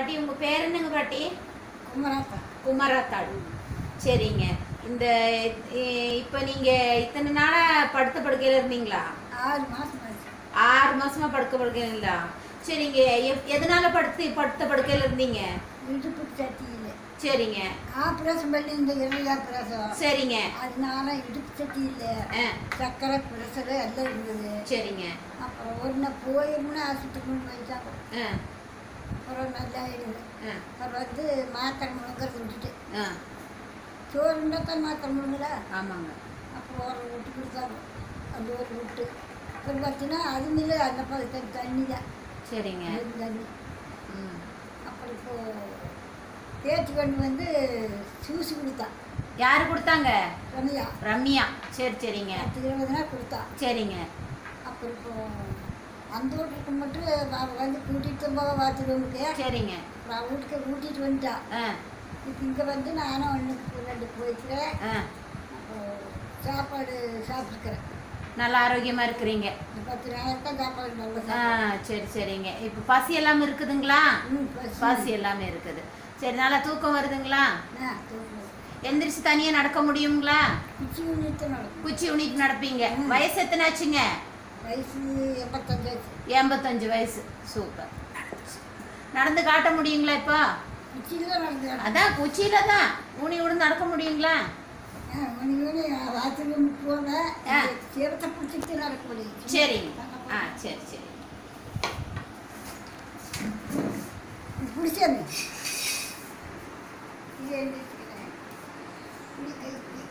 பாட்டி உங்க பேர் என்னங்க பாட்டி குமராத்தா குமாரத்தாள் சரிங்க இந்த இ- இப்ப நீங்க இத்தனை நாளா படுத்த படுக்கையில இருந்தீங்களா ஆறு மாதம் ஆச்சு ஆறு மாசமா படுக்க படுக்கையில சரிங்க எப்- எதனால படுத்து படுத்த படுக்கையில இருந்தீங்க இடுப்பு சட்டி இல்லை சரிங்க ஆப்ரேஷன் பண்ணி இந்த இறைய ஆப்ரேஷன் சரிங்க அதனால இடுப்பு சட்டி இல்லை ஆ, சக்கரை பிரஷரு எல்லாம் இருந்தது சரிங்க அப்புறம் ஒரு நாள் போயிருந்தா ஆஸ்பத்திரி கொண்டு போயிட்டாங்க ஆ, அப்புறம் நல்லா ஆயிடுது ஆ, அப்புறம் வந்து மாத்திரை முழுங்கிறது விட்டுட்டு ஆ, சோறு இருந்தால் தான் மாத்திரை முழுங்கல ஆமாங்க அப்புறம் ஒரு விட்டு கொடுத்தாங்க அந்த ஒரு விட்டு அப்புறம் பார்த்தீங்கன்னா அது இல்லை அந்த பக்கத்து தண்ணி தான் சரிங்க வெறும் தண்ணி ம். அப்புறம் இப்போ பேச்சு கொண்டு வந்து ஜூஸ் கொடுத்தா யாரு கொடுத்தாங்க ரம்யா ரம்யா சரி சரிங்க பத்து இருபது நாள் கொடுத்தா சரிங்க அப்புறம் இப்போ அந்த வீட்டுக்கு மட்டும் அவ வந்து கூட்டிகிட்டு போக பாத்ரூமுக்கு சரிங்க அப்புறம் அவ வீட்டுக்கு கூட்டிகிட்டு வந்துட்டா ஆ இப்போ இங்கே வந்து நானும் ஒன்றுக்கு ரெண்டு போய்க்கிறேன் ஆ அப்போ சாப்பாடு சாப்பிட்டுக்கிறேன் நல்லா ஆரோக்கியமா இருக்கிறீங்க இந்த பத்து நாளைக்கு தான் சாப்பாடு நல்லா ஆ சாப்பிடுவேன். சரி சரிங்க இப்போ பசி எல்லாம் இருக்குதுங்களா ம் பசி பசி எல்லாமே இருக்குது சரி நல்லா தூக்கம் வருதுங்களா ஆ தூக்கம் எந்திரிச்சு தனியா நடக்க முடியுங்களா குச்சி நிறுத்த நடக்கும் குச்சி உணிட்டு நடப்பீங்க ம். வயசு எத்தனை ஆச்சுங்க வயசு எண்பத்தஞ்சு ஆச்சு எண்பத்தஞ்சு வயசு சூப்பர் நடந்து காட்ட முடியுங்களா இப்போ குச்சியில் தான் நடந்து கிடக்கும். அதான் குச்சியில தான் ஊனி விழுந்து நடக்க முடியுங்களா ஆ மணி மணி பாத்ரூம் போவேன் ஆ. சிரத்தை பிடிச்சிட்டு நடக்க முடியும் சரிங்க ஆ சரி சரி பிடிச்சாரு இது எழுந்திரிச்சுக்கிறேன் இப்படி கை இப்படி